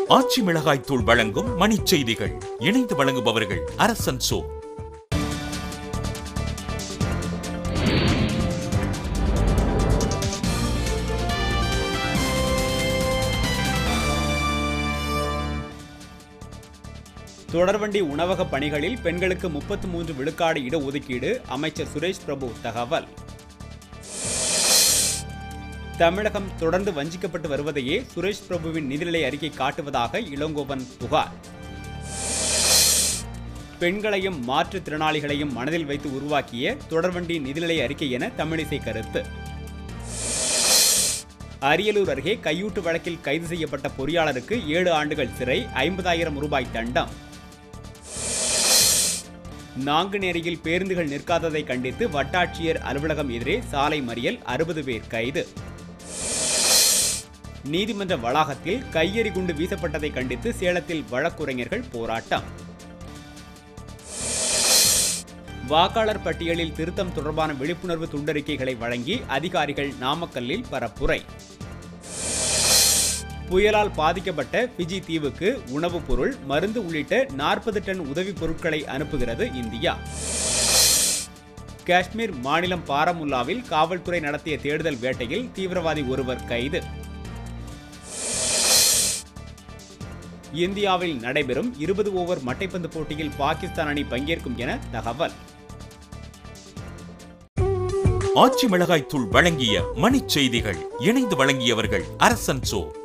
ஆச்சி மிளகாய் தூள் வழங்கும் மணிச் செய்திகள் இணைந்து வழங்குபவர்கள் அரசன் சோ தொடர்வண்டி உணவக பணிகளில் பெண்களுக்கு முப்பத்து மூன்று விழுக்காடு இடஒதுக்கீடு அமைச்சர் சுரேஷ் பிரபு தகவல் தமிழகம் தொடர்ந்து வஞ்சிக்கப்பட்டு வருவதையே சுரேஷ் பிரபுவின் நிதிநிலை அறிக்கை காட்டுவதாக இளங்கோவன் புகார் பெண்களையும் மாற்றுத்திறனாளிகளையும் மனதில் வைத்து உருவாக்கிய தொடர்வண்டி நிதிநிலை அறிக்கை என தமிழிசை கருத்து அரியலூர் அருகே கையூட்டு வழக்கில் கைது செய்யப்பட்ட பொறியாளருக்கு ஏழு ஆண்டுகள் சிறை ஐம்பதாயிரம் ரூபாய் தண்டம் நாங்குநேரியில் பேருந்துகள் நிற்காததை கண்டித்து வட்டாட்சியர் அலுவலகம் எதிரே சாலை மறியல் அறுபது பேர் கைது நீதிமன்ற வளாகத்தில் கையெறி குண்டு வீசப்பட்டதை கண்டித்து சேலத்தில் வழக்குரைஞர்கள் போராட்டம் வாக்காளர் பட்டியலில் திருத்தம் தொடர்பான விழிப்புணர்வு துண்டறிக்கைகளை வழங்கி அதிகாரிகள் நாமக்கல்லில் பரப்புரை புயலால் பாதிக்கப்பட்ட பிஜி தீவுக்கு உணவுப் பொருள் மருந்து உள்ளிட்ட நாற்பது டன் உதவிப் பொருட்களை அனுப்புகிறது இந்தியா காஷ்மீர் மாநிலம் பாரமுல்லாவில் காவல்துறை நடத்திய தேடுதல் வேட்டையில் தீவிரவாதி ஒருவர் கைது இந்தியாவில் நடைபெறும் இருபது ஓவர் மட்டைப்பந்து போட்டியில் பாகிஸ்தான் அணி பங்கேற்கும் என தகவல் ஆச்சி மிளகாய் தூள் வழங்கிய மணிச் செய்திகள் இணைந்து வழங்கியவர்கள் அரசன் சோ